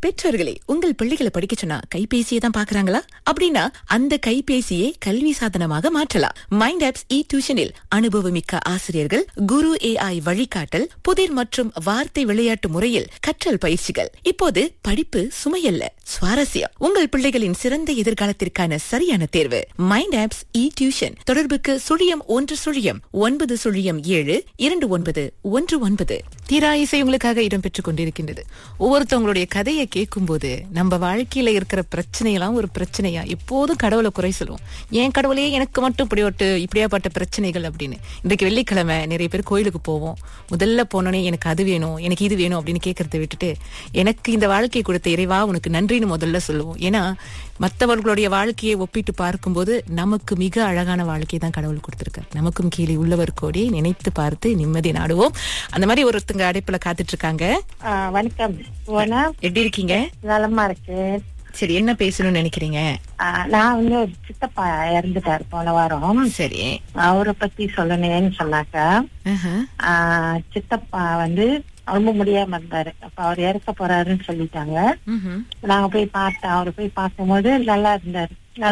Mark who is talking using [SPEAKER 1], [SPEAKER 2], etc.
[SPEAKER 1] பெற்றோர்களே உங்கள் பிள்ளைகளை படிக்க சொன்னா கைபேசியை தான் பாக்குறாங்களா அப்படின்னா அந்த கைபேசியை கல்வி சாதனமாக மாற்றலாம் மைண்ட் ஆப்ஸ் இ டியூஷனில் அனுபவமிக்க ஆசிரியர்கள் குரு ஏஐ வழிகாட்டல் புதிர் மற்றும் வார்த்தை விளையாட்டு முறையில் கற்றல் பயிற்சிகள் இப்போது படிப்பு சுமையல்ல சுவாரஸ்யம் உங்கள் பிள்ளைகளின் சிறந்த எதிர்காலத்திற்கான சரியான தேர்வு மைண்ட் ஆப்ஸ் இ டியூஷன் தொடர்புக்கு சுழியம் ஒன்று சுழியம் ஒன்பது சுழியம் ஏழு இரண்டு ஒன்பது ஒன்று ஒன்பது தீரா இசை உங்களுக்காக இடம்பெற்றுக் கொண்டிருக்கின்றது ஒவ்வொருத்தவங்களுடைய கதையை கேட்கும்போது நம்ம வாழ்க்கையில இருக்கிற பிரச்சனையெல்லாம் ஒரு பிரச்சனையா எப்போதும் கடவுளை குறை சொல்லுவோம் ஏன் கடவுளே எனக்கு மட்டும் இப்படி ஒட்டு இப்படியாப்பட்ட பிரச்சனைகள் அப்படின்னு இன்றைக்கு வெள்ளிக்கிழமை நிறைய பேர் கோயிலுக்கு போவோம் முதல்ல போனோடனே எனக்கு அது வேணும் எனக்கு இது வேணும் அப்படின்னு கேட்கறத விட்டுட்டு எனக்கு இந்த வாழ்க்கையை கொடுத்த இறைவா உனக்கு நன்றின்னு முதல்ல சொல்லுவோம் ஏன்னா மற்றவர்களுடைய வாழ்க்கையை ஒப்பிட்டு பார்க்கும்போது நமக்கு மிக அழகான வாழ்க்கையை தான் கடவுள் கொடுத்திருக்கார் நமக்கும் கீழே உள்ளவர் கோடி நினைத்து பார்த்து நிம்மதி நாடுவோம் அந்த மாதிரி ஒருத்தங்க அடைப்புல காத்துட்டு இருக்காங்க
[SPEAKER 2] ஆ, வணக்கம் போனா
[SPEAKER 1] எப்படி இருக்கீங்க
[SPEAKER 2] நலமா இருக்கு
[SPEAKER 1] சரி என்ன பேசணும்னு நினைக்கிறீங்க
[SPEAKER 2] ஆ, நான் வந்து ஒரு சித்தப்பா இறந்துட்டாரு போன வாரம்
[SPEAKER 1] சரி
[SPEAKER 2] அவரை பத்தி சொல்லணும்னு சொன்னாக்க
[SPEAKER 1] ஆஹா.
[SPEAKER 2] ஆ, சித்தப்பா வந்து ரொம்ப முடியாம இருந்தாரு அப்ப அவர் இறக்க போறாருன்னு சொல்லிட்டாங்க
[SPEAKER 1] ம்ஹும்.
[SPEAKER 2] நாங்க போய் பார்த்தோம் அவரை போய் பார்க்கும்போது நல்லா இருந்தாரு